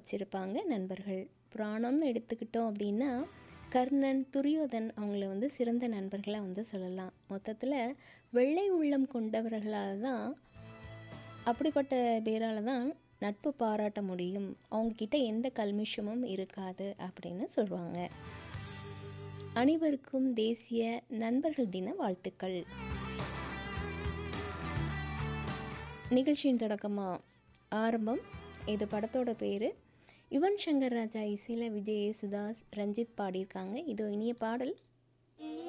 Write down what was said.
வச்சுருப்பாங்க நண்பர்கள் புராணம்னு எடுத்துக்கிட்டோம் அப்படின்னா கர்ணன் துரியோதன் அவங்கள வந்து சிறந்த நண்பர்களாக வந்து சொல்லலாம் மொத்தத்தில் வெள்ளை உள்ளம் கொண்டவர்களால் தான் அப்படிப்பட்ட பேரால் தான் நட்பு பாராட்ட முடியும் அவங்கக்கிட்ட எந்த கல்மிஷமும் இருக்காது அப்படின்னு சொல்லுவாங்க அனைவருக்கும் தேசிய நண்பர்கள் தின வாழ்த்துக்கள் நிகழ்ச்சியின் தொடக்கமாக ஆரம்பம் இது படத்தோட பேர் யுவன் சங்கர் ராஜா இசையில் விஜய் யேசுதாஸ் ரஞ்சித் பாடியிருக்காங்க இதோ இனிய பாடல்